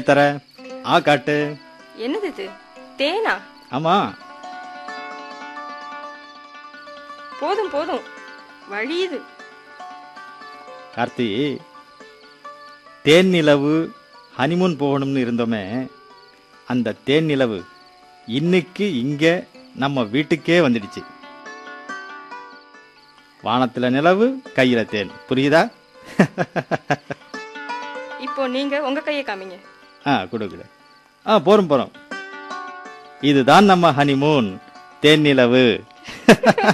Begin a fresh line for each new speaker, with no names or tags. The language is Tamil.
தர ஆ காட்டு
என்னது இது தேனா
ஆமா
போதும் போதும் வழியுது
கார்த்தி தேன் நிலவு ஹனிமூன் போகணும்னு இருந்தோமே அந்த தேன் நிலவு இன்னைக்கு இங்க நம்ம வீட்டுக்கே வந்துடுச்சு வானத்துல நிலவு கையில தேன் புரியுதா
இப்போ நீங்க உங்க கையை காமிங்க
ஆ கொடு கொடு ஆ போறோம் போறோம் இதுதான் நம்ம ஹனிமூன் தேன் நிலவு